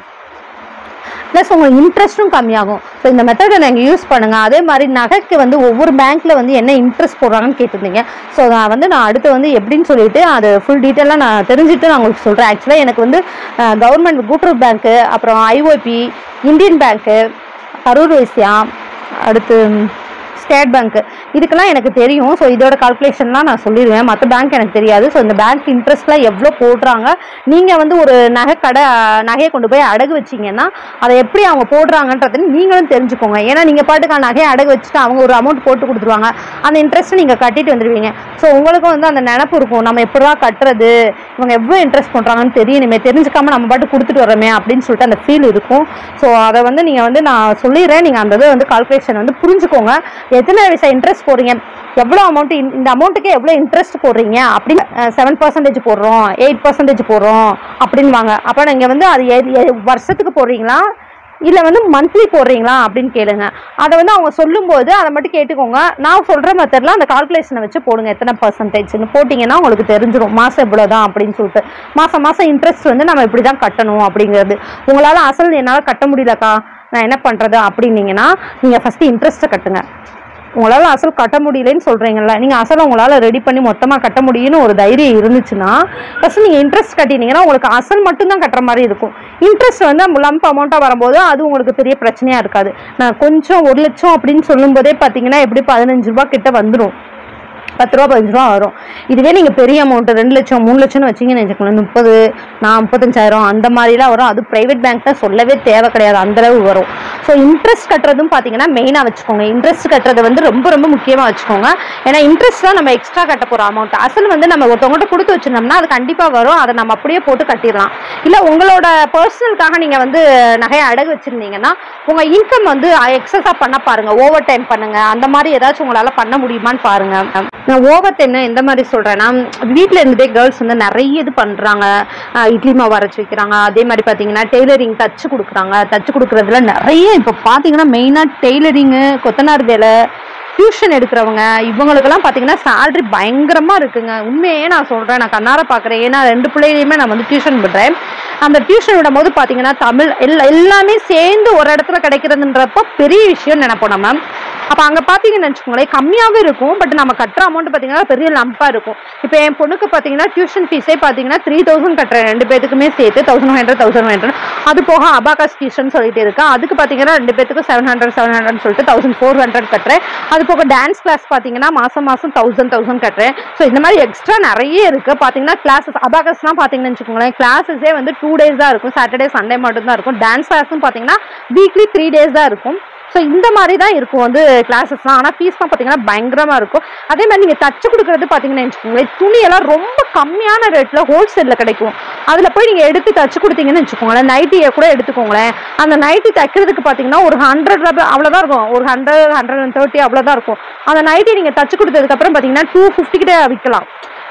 ப்ளஸ் உங்களுக்கு இன்ட்ரெஸ்ட்டும் கம்மியாகும் ஸோ இந்த மெத்தடை நீங்கள் யூஸ் பண்ணுங்க அதே மாதிரி நகைக்கு வந்து ஒவ்வொரு பேங்க்ல வந்து என்ன இன்ட்ரெஸ்ட் போடுறாங்கன்னு கேட்டிருந்தீங்க ஸோ நான் வந்து நான் அடுத்து வந்து எப்படின்னு சொல்லிட்டு அது ஃபுல் டீட்டெயிலாக நான் தெரிஞ்சுட்டு நான் உங்களுக்கு சொல்கிறேன் ஆக்சுவலாக எனக்கு வந்து கவர்மெண்ட் கூட்டுறவு பேங்க்கு அப்புறம் ஐஓபி இந்தியன் பேங்க்கு கரூர் வைசியா அடுத்து ஸ்டேட் பேங்க் இதுக்கெல்லாம் எனக்கு தெரியும் ஸோ இதோட கால்குலேஷன்லாம் நான் சொல்லிடுவேன் மற்ற பேங்க் எனக்கு தெரியாது ஸோ இந்த பேங்க் இன்ட்ரெஸ்ட்லாம் எவ்வளோ போடுறாங்க நீங்கள் வந்து ஒரு நகை கடை நகையை கொண்டு போய் அடகு வச்சீங்கன்னா அதை எப்படி அவங்க போடுறாங்கன்றது நீங்களும் தெரிஞ்சுக்கோங்க ஏன்னா நீங்கள் பாட்டுக்கு அந்த நகையை அடகு வச்சுட்டு அவங்க ஒரு அமௌண்ட் போட்டு கொடுத்துருவாங்க அந்த இன்ட்ரெஸ்ட்டை நீங்கள் கட்டிட்டு வந்துடுவீங்க ஸோ உங்களுக்கும் வந்து அந்த நினப்பு இருக்கும் நம்ம எப்படிதான் கட்டுறது இவங்க எவ்வளோ இன்ட்ரெஸ்ட் பண்ணுறாங்கன்னு தெரியணுமே தெரிஞ்சுக்காம நம்ம பாட்டு கொடுத்துட்டு வரோமே அப்படின்னு சொல்லிட்டு அந்த ஃபீல் இருக்கும் ஸோ அதை வந்து நீங்கள் வந்து நான் சொல்லிடுறேன் நீங்கள் அந்த இதை வந்து கால்குலேஷன் வந்து புரிஞ்சுக்கோங்க எத்தனை வயசா இன்ட்ரெஸ்ட் போடுறீங்க எவ்வளோ அமௌண்ட் இந்த அமௌண்ட்டுக்கு எவ்வளோ இன்ட்ரெஸ்ட் போடுறீங்க அப்படின்னு செவன் பர்சன்டேஜ் போடுறோம் எயிட் பர்சன்டேஜ் போடுறோம் அப்படின்வாங்க அப்போ நீங்கள் வந்து அது எ- எ- வருஷத்துக்கு போடுறீங்களா இல்லை வந்து மந்த்லி போடுறீங்களா அப்படின்னு கேளுங்க அதை வந்து அவங்க சொல்லும்போது அதை மட்டும் கேட்டுக்கோங்க நான் சொல்கிற மெத்தடில் அந்த கால்குலேஷனை வச்சு போடுங்க எத்தனை பர்சன்டேஜ்னு போட்டிங்கன்னா உங்களுக்கு தெரிஞ்சிடும் மாதம் இவ்வளோ தான் அப்படின்னு சொல்லிட்டு மாதம் மாதம் இன்ட்ரெஸ்ட் வந்து நம்ம இப்படி தான் கட்டணும் அப்படிங்கிறது உங்களால் அசல் என்னால் கட்ட முடியலக்கா நான் என்ன பண்ணுறது அப்படின்னீங்கன்னா நீங்கள் ஃபஸ்ட்டு இன்ட்ரெஸ்ட்டை கட்டுங்க உங்களால் அசல் கட்ட முடியலன்னு சொல்கிறீங்கல்ல நீங்கள் அசலை உங்களால் ரெடி பண்ணி மொத்தமாக கட்ட முடியும்னு ஒரு தைரியம் இருந்துச்சுன்னா ஃபஸ்ட்டு நீங்கள் இன்ட்ரெஸ்ட் கட்டினீங்கன்னா உங்களுக்கு அசல் மட்டும்தான் கட்டுற மாதிரி இருக்கும் இன்ட்ரெஸ்ட் வந்து லம்ப் அமௌண்ட்டாக வரும்போது அது உங்களுக்கு பெரிய பிரச்சனையாக இருக்காது நான் கொஞ்சம் ஒரு லட்சம் அப்படின்னு சொல்லும்போதே பார்த்தீங்கன்னா எப்படி பதினஞ்சு ரூபா கிட்ட வந்துடும் பத்து ரூபா பதினஞ்சு ரூபா வரும் இதுவே நீங்கள் பெரிய அமௌண்ட் ரெண்டு லட்சம் மூணு லட்சம்னு வச்சீங்கன்னு வச்சுக்கோங்களேன் முப்பது நான் முப்பத்தஞ்சாயிரம் அந்த மாதிரிலாம் வரும் அது ப்ரைவேட் பேங்க்ல சொல்லவே தேவை கிடையாது அந்த அளவு வரும் ஸோ இன்ட்ரெஸ்ட் கட்டுறதும் பார்த்தீங்கன்னா மெயினாக வச்சுக்கோங்க இன்ட்ரெஸ்ட் கட்டுறது வந்து ரொம்ப ரொம்ப முக்கியமாக வச்சுக்கோங்க ஏன்னா இன்ட்ரெஸ்ட் தான் நம்ம எக்ஸ்ட்ரா கட்ட போகிற அமௌண்ட் அசல் வந்து நம்ம ஒருத்தவங்கள்ட்ட கொடுத்து வச்சிருந்தோம்னா அது கண்டிப்பாக வரும் அதை நம்ம அப்படியே போட்டு கட்டிடலாம் இல்லை உங்களோட பர்சனலுக்காக நீங்கள் வந்து நகையை அடகு வச்சுருந்தீங்கன்னா உங்கள் இன்கம் வந்து எக்ஸஸாக பண்ண பாருங்க ஓவர் டைம் பண்ணுங்க அந்த மாதிரி ஏதாச்சும் உங்களால் பண்ண முடியுமான்னு பாருங்க நான் ஓவர் டைம்னா எந்த மாதிரி சொல்கிறேன்னா வீட்டில் இருந்துட்டே கேர்ள்ஸ் வந்து நிறைய இது பண்ணுறாங்க இட்லி மாவு அரைச்சி வைக்கிறாங்க அதே மாதிரி பார்த்தீங்கன்னா டெய்லரிங் தச்சு கொடுக்குறாங்க தச்சு கொடுக்குறதுல நிறைய இப்போ பார்த்தீங்கன்னா மெயினாக டெய்லரிங்கு கொத்தனார் வேலை டியூஷன் எடுக்கிறவங்க இவங்களுக்கெல்லாம் பார்த்தீங்கன்னா salary பயங்கரமாக இருக்குங்க உண்மையே நான் சொல்கிறேன் நான் கண்ணார பார்க்குறேன் ஏன்னா ரெண்டு பிள்ளைகளையுமே நான் வந்து டியூஷன் பண்ணுறேன் அந்த டியூஷன் விடும்போது பார்த்தீங்கன்னா தமிழ் எல்லா எல்லாமே சேர்ந்து ஒரு இடத்துல கிடைக்கிறதுன்றப்போ பெரிய விஷயம் நினைப்போம் நம்ம அப்போ அங்கே பார்த்தீங்கன்னு வச்சுக்கோங்களேன் கம்மியாகவே இருக்கும் பட் நம்ம கட்டுற அமௌண்ட் பார்த்தீங்கன்னா பெரிய லம்பாக இருக்கும் இப்போ என் பொண்ணுக்கு பார்த்தீங்கன்னா டியூஷன் ஃபீஸே பார்த்தீங்கன்னா த்ரீ தௌசண்ட் கட்டுறேன் ரெண்டு பேத்துக்குமே சேர்த்து தௌசண்ட் ஹண்ட்ரட் தௌசண்ட் ஹண்ட்ரட் அது போக அபாகாஸ் டியூஷன் சொல்லிட்டு இருக்கேன் அதுக்கு பார்த்தீங்கன்னா ரெண்டு பேத்துக்கு செவன் ஹண்ட்ரட் செவன் ஹண்ட்ரட் சொல்லிட்டு தௌசண்ட் ஃபோர் ஹண்ட்ரட் கட்டுறேன் அது போக டான்ஸ் கிளாஸ் பார்த்தீங்கன்னா மாதம் மாதம் தௌசண்ட் தௌசண்ட் கட்டுறேன் ஸோ இந்த மாதிரி எக்ஸ்ட்ரா நிறைய இருக்குது பார்த்தீங்கன்னா கிளாஸஸ் அபாகஸ்லாம் பார்த்தீங்கன்னு வச்சுக்கோங்களேன் கிளாஸஸே வந்து டூ டேஸ் தான் இருக்கும் சாட்டர்டே சண்டே மட்டும் தான் இருக்கும் டான்ஸ் கிளாஸும் பார்த்தீங்கன்னா வீக்லி த்ரீ டேஸ் தான் இருக்கும் ஸோ இந்த மாதிரி தான் இருக்கும் வந்து கிளாஸஸ்லாம் ஆனால் ஃபீஸ்லாம் பார்த்தீங்கன்னா பயங்கரமாக இருக்கும் அதே மாதிரி நீங்கள் தச்சு கொடுக்குறது பார்த்தீங்கன்னா வச்சுக்கோங்களேன் துணியெல்லாம் ரொம்ப கம்மியான ரேட்டில் ஹோல்சேலில் கிடைக்கும் அதில் போய் நீங்கள் எடுத்து தச்சு கொடுத்தீங்கன்னு வச்சுக்கோங்களேன் நைட்டியை கூட எடுத்துக்கோங்களேன் அந்த நைட்டி தைக்கிறதுக்கு பார்த்தீங்கன்னா ஒரு ஹண்ட்ரட் அவ்வளோதான் இருக்கும் ஒரு ஹண்ட்ரட் ஹண்ட்ரட் அண்ட் தேர்ட்டி அவ்வளோதான் இருக்கும் அந்த நைட்டி நீங்கள் தச்சு கொடுத்ததுக்கப்புறம் பார்த்தீங்கன்னா டூ ஃபிஃப்டி கிட்ட விற்கலாம்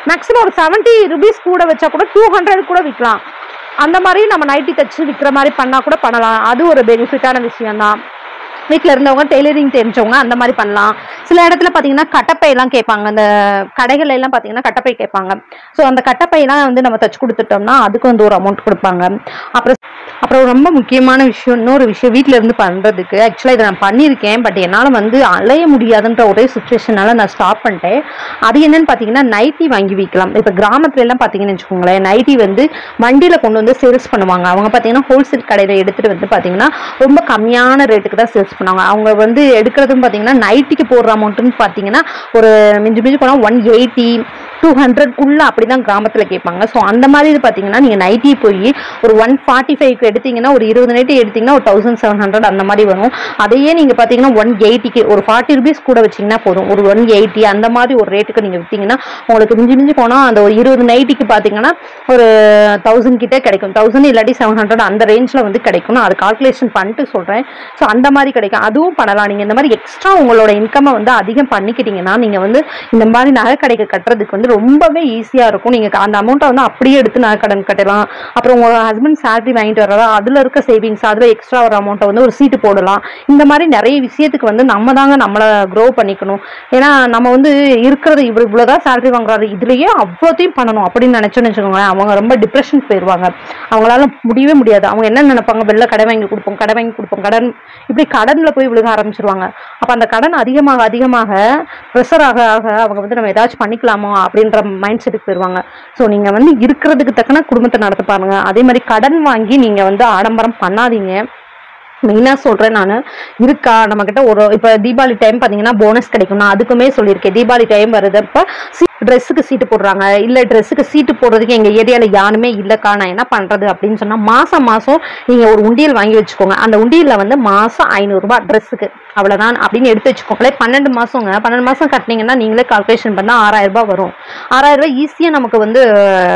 மேக்ஸிமம் ஒரு செவன்ட்டி ருபீஸ் கூட வச்சா கூட டூ ஹண்ட்ரட் கூட விற்கலாம் அந்த மாதிரி நம்ம நைட்டி தச்சு விற்கிற மாதிரி பண்ணால் கூட பண்ணலாம் அது ஒரு பெனிஃபிட்டான விஷயம் தான் வீட்டில் இருந்தவங்க டெய்லரிங் தெரிஞ்சவங்க அந்த மாதிரி பண்ணலாம் சில இடத்துல பார்த்தீங்கன்னா கட்டப்பையெல்லாம் கேட்பாங்க அந்த கடைகள் எல்லாம் பார்த்தீங்கன்னா கட்டப்பை கேட்பாங்க ஸோ அந்த கட்டப்பையெல்லாம் வந்து நம்ம தச்சு கொடுத்துட்டோம்னா அதுக்கு வந்து ஒரு அமௌண்ட் கொடுப்பாங்க அப்புறம் அப்புறம் ரொம்ப முக்கியமான விஷயம் இன்னொரு விஷயம் வீட்டில் இருந்து பண்ணுறதுக்கு ஆக்சுவலாக இதை நான் பண்ணியிருக்கேன் பட் என்னால் வந்து அலைய முடியாதுன்ற ஒரே சுச்சுவேஷனால நான் ஸ்டாப் பண்ணிட்டேன் அது என்னன்னு பார்த்தீங்கன்னா நைட்டி வாங்கி விற்கலாம் இப்போ கிராமத்துல எல்லாம் பார்த்தீங்கன்னு வச்சுக்கோங்களேன் நைட்டி வந்து வண்டியில் கொண்டு வந்து சேல்ஸ் பண்ணுவாங்க அவங்க பார்த்தீங்கன்னா ஹோல்சேல் கடையில் எடுத்துகிட்டு வந்து பார்த்தீங்கன்னா ரொம்ப கம்மியான ரேட்டுக்கு தான் சேல்ஸ் பண்ணுவாங்க அவங்க வந்து எடுக்கிறதும் பார்த்தீங்கன்னா நைட்டிக்கு போடுற அமௌண்ட்டுன்னு பார்த்தீங்கன்னா ஒரு மிஞ்சி மிஞ்சி போனால் ஒன் எயிட்டி டூ ஹண்ட்ரட்குள்ளே அப்படி தான் கிராமத்தில் கேட்பாங்க ஸோ அந்த மாதிரி இது பார்த்தீங்கன்னா நீங்கள் நைட்டி போய் ஒரு ஒன் ஃபார்ட்டி ஃபைவ்க்கு எடுத்தீங்கன்னா ஒரு இருபது நைட்டி எடுத்தீங்கன்னா ஒரு தௌசண்ட் செவன் ஹண்ட்ரட் அந்த மாதிரி வரும் அதையே நீங்கள் பார்த்தீங்கன்னா ஒன் எயிட்டிக்கு ஒரு ஃபார்ட்டி ருபீஸ் கூட வச்சிங்கன்னா போதும் ஒரு ஒன் எயிட்டி அந்த மாதிரி ஒரு ரேட்டுக்கு நீங்கள் விற்றீங்கன்னா உங்களுக்கு மிஞ்சி மிஞ்சி போனால் அந்த ஒரு இருபது நைட்டிக்கு பார்த்தீங்கன்னா ஒரு தௌசண்ட் கிட்டே கிடைக்கும் தௌசண்ட் இல்லாட்டி செவன் ஹண்ட்ரட் அந்த ரேஞ்சில் வந்து கிடைக்கும் நான் அது கால்குலேஷன் பண்ணிட்டு சொல்கிறேன் ஸோ அந்த மாதிரி கிடைக்கும் அதுவும் பண்ணலாம் நீங்கள் இந்த மாதிரி எக்ஸ்ட்ரா உங்களோட இன்கம்மை வந்து அதிகம் பண்ணிக்கிட்டீங்கன்னா நீங்கள் வந்து இந்த மாதிரி நகை கடைக்கு கட்டுறதுக்கு வந்து ரொம்பவே ஈஸியாக இருக்கும் நீங்கள் அந்த அமௌண்ட்டை வந்து அப்படியே எடுத்து நகை கடன் கட்டலாம் அப்புறம் உங்கள் ஹஸ்பண்ட் சேலரி வாங்கிட்டு வரதா அதில் இருக்க சேவிங்ஸ் அதில் எக்ஸ்ட்ரா ஒரு அமௌண்ட்டை வந்து ஒரு சீட்டு போடலாம் இந்த மாதிரி நிறைய விஷயத்துக்கு வந்து நம்ம தாங்க நம்மளை க்ரோ பண்ணிக்கணும் ஏன்னா நம்ம வந்து இருக்கிறது இவ்வளோ இவ்வளோதான் சேலரி வாங்குறாரு இதுலயே அவ்வளோத்தையும் பண்ணணும் அப்படின்னு நினச்சோன்னு வச்சுக்கோங்களேன் அவங்க ரொம்ப டிப்ரெஷன் போயிடுவாங்க அவங்களால முடியவே முடியாது அவங்க என்ன நினைப்பாங்க வெளில கடை வாங்கி கொடுப்போம் கடை வாங்கி கொடுப்போம் கடன் இப்படி கடனில் போய் விழுக ஆரம்பிச்சிருவாங்க அப்போ அந்த கடன் அதிகமாக அதிகமாக ப்ரெஷர் ஆக ஆக அவங்க வந்து நம்ம ஏதாச்சும் பண்ணிக்கலாமா அப்படின்ற மைண்ட் செட்டுக்கு போயிடுவாங்க ஸோ நீங்கள் வந்து இருக்கிறதுக்கு தக்கன குடும்பத்தை நடத்த பாருங்க அதே மாதிரி கடன் வாங்கி நீங்கள் வந்து ஆடம்பரம் பண்ணாதீங்க மெயினாக சொல்கிறேன் நான் இருக்கா நம்மக்கிட்ட ஒரு இப்போ தீபாவளி டைம் பார்த்தீங்கன்னா போனஸ் கிடைக்கும் நான் அதுக்குமே சொல்லியிருக்கேன் தீபாவளி டைம் வருதப்ப சீ ட்ரெஸ்ஸுக்கு சீட்டு போடுறாங்க இல்லை ட்ரெஸ்ஸுக்கு சீட்டு போடுறதுக்கு எங்கள் ஏரியாவில் யாருமே இல்லைக்கா நான் என்ன பண்ணுறது அப்படின்னு சொன்னால் மாதம் மாதம் நீங்கள் ஒரு உண்டியல் வாங்கி வச்சுக்கோங்க அந்த உண்டியலில் வந்து மாதம் ஐநூறுரூபா ட்ரெஸ்ஸுக்கு அவ்வளோதான் அப்படின்னு எடுத்து வச்சுக்கோங்களேன் பன்னெண்டு மாதங்க பன்னெண்டு மாதம் கட்டினீங்கன்னா நீங்களே கால்குலேஷன் பண்ணால் ஆறாயிரம் ரூபாய் வரும் ஆறாயிரம் ரூபாய் ஈஸியாக நமக்கு வந்து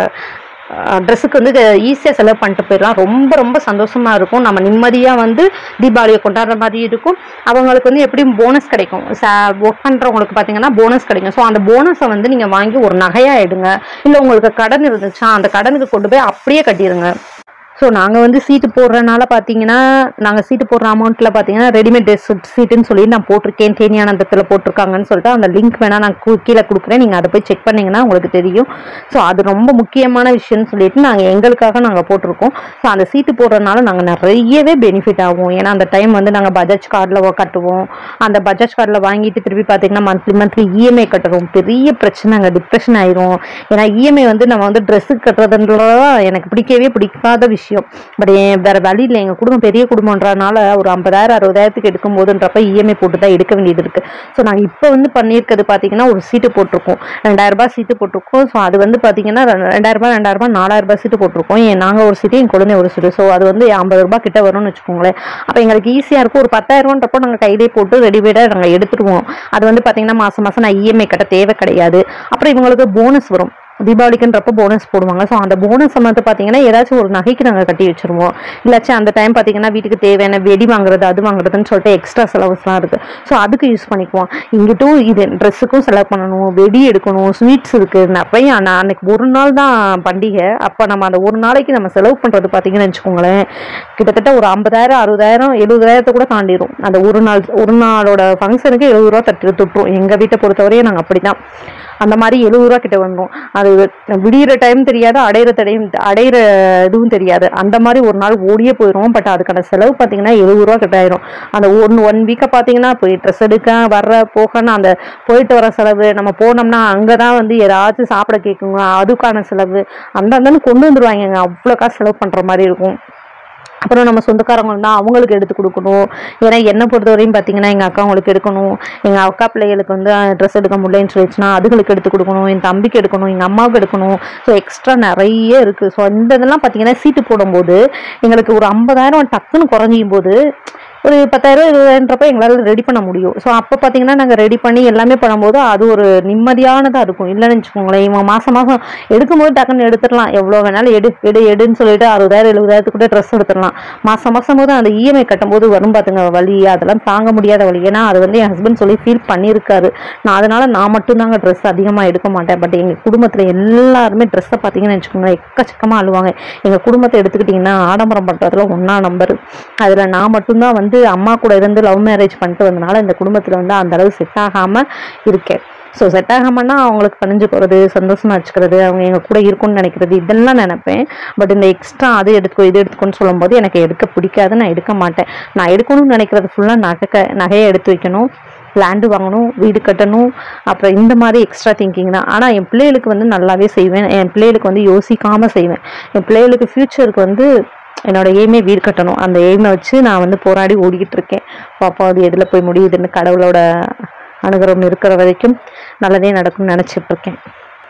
ட்ரெஸ்ஸுக்கு வந்து ஈஸியாக செலவு பண்ணிட்டு போயிடலாம் ரொம்ப ரொம்ப சந்தோஷமா இருக்கும் நம்ம நிம்மதியாக வந்து தீபாவளியை கொண்டாடுற மாதிரி இருக்கும் அவங்களுக்கு வந்து எப்படியும் போனஸ் கிடைக்கும் ஒர்க் பண்ணுறவங்களுக்கு பார்த்தீங்கன்னா போனஸ் கிடைக்கும் ஸோ அந்த போனஸை வந்து நீங்கள் வாங்கி ஒரு நகையாக எடுங்க இல்லை உங்களுக்கு கடன் இருந்துச்சா அந்த கடனுக்கு கொண்டு போய் அப்படியே கட்டிடுங்க ஸோ நாங்கள் வந்து சீட்டு போடுறனால பார்த்தீங்கன்னா நாங்கள் சீட்டு போடுற அமௌண்ட்டில் பார்த்தீங்கன்னா ரெடிமேட் ட்ரெஸ் சீட்டுன்னு சொல்லி நான் போட்டிருக்கேன் தேனியானந்தத்தில் போட்டிருக்காங்கன்னு சொல்லிட்டு அந்த லிங்க் வேணால் நான் கு- கீழே கொடுக்குறேன் நீங்கள் அதை போய் செக் பண்ணீங்கன்னா உங்களுக்கு தெரியும் ஸோ அது ரொம்ப முக்கியமான விஷயம்னு சொல்லிட்டு நாங்கள் எங்களுக்காக நாங்கள் போட்டிருக்கோம் ஸோ அந்த சீட்டு போடுறதுனால நாங்கள் நிறையவே பெனிஃபிட் ஆகும் ஏன்னா அந்த டைம் வந்து நாங்கள் பஜாஜ் கார்டில் கட்டுவோம் அந்த பஜாஜ் கார்டில் வாங்கிட்டு திருப்பி பார்த்தீங்கன்னா மந்த்லி மந்த்லி இஎம்ஐ கட்டுறோம் பெரிய பிரச்சனைங்க டிப்ரெஷன் ஆயிரும் ஏன்னா இஎம்ஐ வந்து நம்ம வந்து ட்ரெஸ்ஸுக்கு கட்டுறதுன்றதான் எனக்கு பிடிக்கவே பிடிக்காத விஷயம் பட் வேற வழி இல்லை எங்கள் குடும்பம் பெரிய குடும்பம்ன்றனால ஒரு ஐம்பதாயிரம் அறுபதாயிரத்துக்கு எடுக்கும் போதுன்றப்ப இஎம்ஐ போட்டு தான் எடுக்க வேண்டியது இருக்கு ஸோ நாங்கள் இப்போ வந்து பண்ணியிருக்கிறது பார்த்தீங்கன்னா ஒரு சீட்டு போட்டிருக்கோம் ரெண்டாயிரம் ரூபாய் சீட்டு போட்டிருக்கோம் ஸோ அது வந்து பார்த்தீங்கன்னா ரெ- ரெண்டாயிரம் ரூபாய் ரெண்டாயிரம் ரூபாய் நாலாயிரம் ரூபாய் சீட்டு போட்டிருக்கோம் ஏன் நாங்கள் ஒரு சீட்டு என் குழந்தை ஒரு சீட்டு ஸோ அது வந்து ஐம்பது ரூபாய் கிட்ட வரும்னு வச்சுக்கோங்களேன் அப்போ எங்களுக்கு ஈஸியாக இருக்கும் ஒரு பத்தாயிரம்ன்றப்போ நாங்கள் கையிலே போட்டு ரெடிமேடாக நாங்கள் எடுத்துருவோம் அது வந்து பார்த்தீங்கன்னா மாதம் மாதம் நான் இஎம்ஐ கட்ட தேவை கிடையாது அப்புறம் இவங்களுக்கு போனஸ் வரும் தீபாவளிக்குன்றப்ப போனஸ் போடுவாங்க ஸோ அந்த போனஸ் வந்து பார்த்தீங்கன்னா ஏதாச்சும் ஒரு நகைக்கு நாங்கள் கட்டி வச்சிருவோம் இல்லாச்சும் அந்த டைம் பார்த்தீங்கன்னா வீட்டுக்கு தேவையான வெடி வாங்குறது அது வாங்குறதுன்னு சொல்லிட்டு எக்ஸ்ட்ரா செலவுஸ்லாம் இருக்குது ஸோ அதுக்கு யூஸ் பண்ணிக்குவோம் இங்கிட்டும் இது ட்ரெஸ்ஸுக்கும் செலவு பண்ணணும் வெடி எடுக்கணும் ஸ்வீட்ஸ் இருக்குது நிறைய நான் அன்னைக்கு ஒரு நாள் தான் பண்டிகை அப்போ நம்ம அந்த ஒரு நாளைக்கு நம்ம செலவு பண்ணுறது பார்த்தீங்கன்னு வச்சுக்கோங்களேன் கிட்டத்தட்ட ஒரு ஐம்பதாயிரம் அறுபதாயிரம் எழுபதாயிரத்தை கூட தாண்டிடும் அந்த ஒரு நாள் ஒரு நாளோட ஃபங்க்ஷனுக்கு எழுபது ரூபா தட்டி தொட்டுரும் எங்கள் வீட்டை பொறுத்தவரையும் நாங்கள் அப்படி தான் அந்த மாதிரி எழுபது ரூபா கிட்ட வந்துடும் அது விடியிற டைம் தெரியாது அடையிற டைம் அடையிற இதுவும் தெரியாது அந்த மாதிரி ஒரு நாள் ஓடியே போயிடும் பட் அதுக்கான செலவு பார்த்தீங்கன்னா எழுபது ரூபா கிட்ட ஆயிரும் அந்த ஒன் ஒன் வீக்கை பார்த்தீங்கன்னா போய் ட்ரெஸ் எடுக்க வர்ற போகன்னு அந்த போயிட்டு வர செலவு நம்ம போனோம்னா அங்கே தான் வந்து ஏதாச்சும் சாப்பிட கேட்குங்க அதுக்கான செலவு அந்த அந்தன்னு கொண்டு வந்துருவாங்க அவ்வளோ காசு செலவு பண்ணுற மாதிரி இருக்கும் அப்புறம் நம்ம சொந்தக்காரங்க இருந்தால் அவங்களுக்கு எடுத்து கொடுக்கணும் ஏன்னா என்னை பொறுத்தவரையும் பார்த்தீங்கன்னா எங்கள் அக்கா அவங்களுக்கு எடுக்கணும் எங்கள் அக்கா பிள்ளைகளுக்கு வந்து ட்ரெஸ் எடுக்க முடியலன்னு சொல்லிச்சுன்னா அதுங்களுக்கு எடுத்து கொடுக்கணும் என் தம்பிக்கு எடுக்கணும் எங்கள் அம்மாவுக்கு எடுக்கணும் ஸோ எக்ஸ்ட்ரா நிறைய இருக்குது ஸோ இந்த இதெல்லாம் பார்த்தீங்கன்னா சீட்டு போடும்போது எங்களுக்கு ஒரு ஐம்பதாயிரம் டக்குன்னு குறைஞ்சியும் போது ஒரு பத்தாயிரம் இருபதாயிரன்றப்ப எங்களால் ரெடி பண்ண முடியும் ஸோ அப்போ பார்த்தீங்கன்னா நாங்கள் ரெடி பண்ணி எல்லாமே பண்ணும்போது அது ஒரு நிம்மதியானதாக இருக்கும் இல்லைன்னு வச்சுக்கோங்களேன் இவன் மாதம் மாதம் எடுக்கும்போது டக்குன்னு எடுத்துடலாம் எவ்வளோ வேணாலும் எடு எடு எடுன்னு சொல்லிட்டு அறுபதாயிரம் எழுபதாயிரத்துக்கு கூட ட்ரெஸ் எடுத்துடலாம் மாதம் மாதம் போது அந்த இஎம்ஐ கட்டும்போது வரும் பார்த்துங்க வலி அதெல்லாம் தாங்க முடியாத வலி ஏன்னா அது வந்து என் ஹஸ்பண்ட் சொல்லி ஃபீல் பண்ணியிருக்காரு நான் அதனால நான் மட்டும்தாங்க ட்ரெஸ் அதிகமாக எடுக்க மாட்டேன் பட் எங்கள் குடும்பத்தில் எல்லாருமே ட்ரெஸ்ஸை பார்த்தீங்கன்னு வச்சுக்கோங்களேன் எக்கச்சக்கமாக அழுவாங்க எங்கள் குடும்பத்தை எடுத்துக்கிட்டிங்கன்னா ஆடம்பரம் பண்ணுறதுல ஒன்றா நம்பர் அதில் நான் மட்டும்தான் வந்து அம்மா கூட இருந்து லவ் மேரேஜ் பண்ணிட்டு வந்தனால இந்த குடும்பத்தில் வந்து அந்த அளவு செட் ஆகாமல் இருக்கேன் ஸோ செட் ஆகாமன்னா அவங்களுக்கு பணிஞ்சு போகிறது சந்தோஷமா வச்சுக்கிறது அவங்க எங்கள் கூட இருக்கும்னு நினைக்கிறது இதெல்லாம் நினைப்பேன் பட் இந்த எக்ஸ்ட்ரா அது எடுத்துக்கோ இது எடுத்துக்கோன்னு சொல்லும்போது எனக்கு எடுக்க பிடிக்காது நான் எடுக்க மாட்டேன் நான் எடுக்கணும்னு நினைக்கிறது ஃபுல்லாக நகை நகையை எடுத்து வைக்கணும் லேண்டு வாங்கணும் வீடு கட்டணும் அப்புறம் இந்த மாதிரி எக்ஸ்ட்ரா திங்கிங் தான் ஆனால் என் பிள்ளைகளுக்கு வந்து நல்லாவே செய்வேன் என் பிள்ளைகளுக்கு வந்து யோசிக்காமல் செய்வேன் என் பிள்ளைகளுக்கு ஃப்யூச்சருக்கு வந்து என்னோட எய்மே வீடு கட்டணும் அந்த எய்மை வச்சு நான் வந்து போராடி ஓடிக்கிட்டு இருக்கேன் பாப்பா அது எதில் போய் முடியுதுன்னு கடவுளோட அனுகிரகம் இருக்கிற வரைக்கும் நல்லதே நடக்கும்னு நினச்சிட்டு இருக்கேன்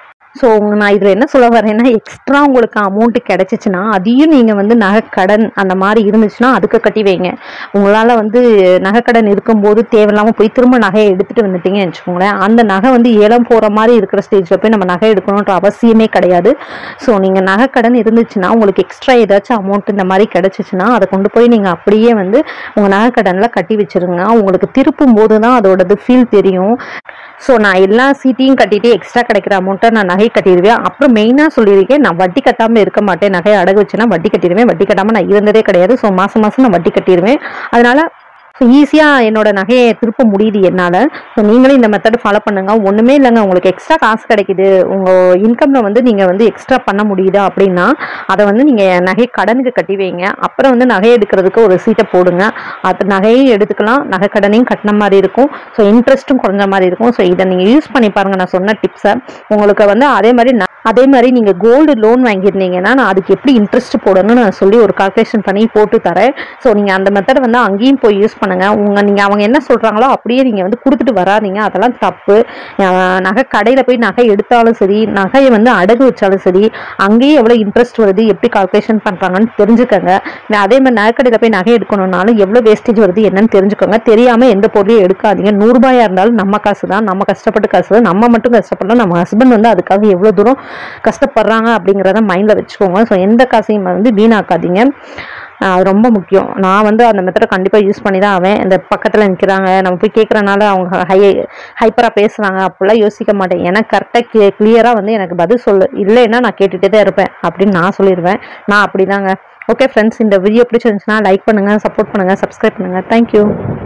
ஸோ நான் இதில் என்ன சொல்ல வரேன்னா எக்ஸ்ட்ரா உங்களுக்கு அமௌண்ட் கிடைச்சிச்சுன்னா அதையும் நீங்கள் வந்து நகைக்கடன் அந்த மாதிரி இருந்துச்சுன்னா அதுக்கு கட்டி வைங்க உங்களால் வந்து நகைக்கடன் இருக்கும்போது தேவையில்லாமல் போய் திரும்ப நகையை எடுத்துகிட்டு வந்துட்டீங்கன்னு வச்சுக்கோங்களேன் அந்த நகை வந்து ஏலம் போகிற மாதிரி இருக்கிற ஸ்டேஜில் போய் நம்ம நகை எடுக்கணுன்ற அவசியமே கிடையாது ஸோ நீங்கள் நகைக்கடன் இருந்துச்சுன்னா உங்களுக்கு எக்ஸ்ட்ரா ஏதாச்சும் அமௌண்ட் இந்த மாதிரி கிடைச்சிச்சுன்னா அதை கொண்டு போய் நீங்கள் அப்படியே வந்து உங்கள் நகைக்கடனில் கட்டி வச்சிருங்க உங்களுக்கு திருப்பும் போது தான் அதோடது ஃபீல் தெரியும் ஸோ நான் எல்லா சீட்டையும் கட்டிட்டு எக்ஸ்ட்ரா கிடைக்கிற அமௌண்ட்டை நான் நகை கட்டிடுவேன் அப்புறம் மெயினாக சொல்லியிருக்கேன் நான் வட்டி கட்டாமல் இருக்க மாட்டேன் நகையை அடகு வச்சுன்னா வட்டி கட்டிடுவேன் வட்டி கட்டாமல் நான் இருந்ததே கிடையாது ஸோ மாதம் மாதம் நான் வட்டி கட்டிடுவேன் அதனால ஸோ ஈஸியாக என்னோட நகையை திருப்ப முடியுது என்னால் ஸோ நீங்களும் இந்த மெத்தட் ஃபாலோ பண்ணுங்க ஒன்றுமே இல்லைங்க உங்களுக்கு எக்ஸ்ட்ரா காசு கிடைக்குது உங்கள் இன்கமில் வந்து நீங்கள் வந்து எக்ஸ்ட்ரா பண்ண முடியுதா அப்படின்னா அதை வந்து நீங்கள் நகை கடனுக்கு கட்டி வைங்க அப்புறம் வந்து நகை எடுக்கிறதுக்கு ஒரு சீட்டை போடுங்க அது நகையும் எடுத்துக்கலாம் நகை கடனையும் கட்டின மாதிரி இருக்கும் ஸோ இன்ட்ரெஸ்ட்டும் குறைஞ்ச மாதிரி இருக்கும் ஸோ இதை நீங்கள் யூஸ் பண்ணி பாருங்கள் நான் சொன்ன டிப்ஸை உங்களுக்கு வந்து அதே மாதிரி ந- அதே மாதிரி நீங்கள் கோல்டு லோன் வாங்கியிருந்தீங்கன்னா நான் அதுக்கு எப்படி இன்ட்ரெஸ்ட் போடணும்னு நான் சொல்லி ஒரு கால்குலேஷன் பண்ணி போட்டு தரேன் ஸோ நீங்கள் அந்த மெத்தட் வந்து அங்கேயும் போய் யூஸ் பண்ணுங்கள் உங்கள் நீங்கள் அவங்க என்ன சொல்கிறாங்களோ அப்படியே நீங்கள் வந்து கொடுத்துட்டு வராதீங்க அதெல்லாம் தப்பு அஹ் நகை கடையில் போய் நகை எடுத்தாலும் சரி நகையை வந்து அடகு வச்சாலும் சரி அங்கேயே எவ்வளோ இன்ட்ரெஸ்ட் வருது எப்படி கால்குலேஷன் பண்ணுறாங்கன்னு தெரிஞ்சுக்கங்க நான் அதே மாதிரி நகைக்கடையில் போய் நகை எடுக்கணும்னாலும் எவ்வளோ வேஸ்டேஜ் வருது என்னன்னு தெரிஞ்சுக்கோங்க தெரியாமல் எந்த பொருளையும் எடுக்காதீங்க நூறுரூபாயா இருந்தாலும் நம்ம காசு தான் நம்ம கஷ்டப்பட்டு காசு தான் நம்ம மட்டும் கஷ்டப்படலாம் நம்ம ஹஸ்பண்ட் வந்து அதுக்காக எவ்வளோ தூரம் கஷ்டப்படுறாங்க அப்படிங்கிறத மைண்டில் வச்சுக்கோங்க ஸோ எந்த காசையும் வந்து வீணாக்காதீங்க ஆஹ் அது ரொம்ப முக்கியம் நான் வந்து அந்த மெத்தடை கண்டிப்பாக யூஸ் பண்ணி தான் ஆவேன் இந்த பக்கத்தில் நிற்கிறாங்க நம்ம போய் கேட்குறனால அவங்க ஹை ஹைப்பராக பேசுகிறாங்க அப்படிலாம் யோசிக்க மாட்டேன் எனக்கு கரெக்டாக கே கிளியராக வந்து எனக்கு பதில் சொல்லு இல்லைன்னா நான் கேட்டுகிட்டே தான் இருப்பேன் அப்படின்னு நான் சொல்லிடுவேன் நான் அப்படிதாங்க ஓகே ஃப்ரெண்ட்ஸ் இந்த வீடியோ பிடிச்சிருந்துச்சுன்னா லைக் பண்ணுங்கள் சப்போர்ட் பண்ணுங்கள் சப்ஸ்கிரைப் பண்ணுங்கள் தேங்க்யூ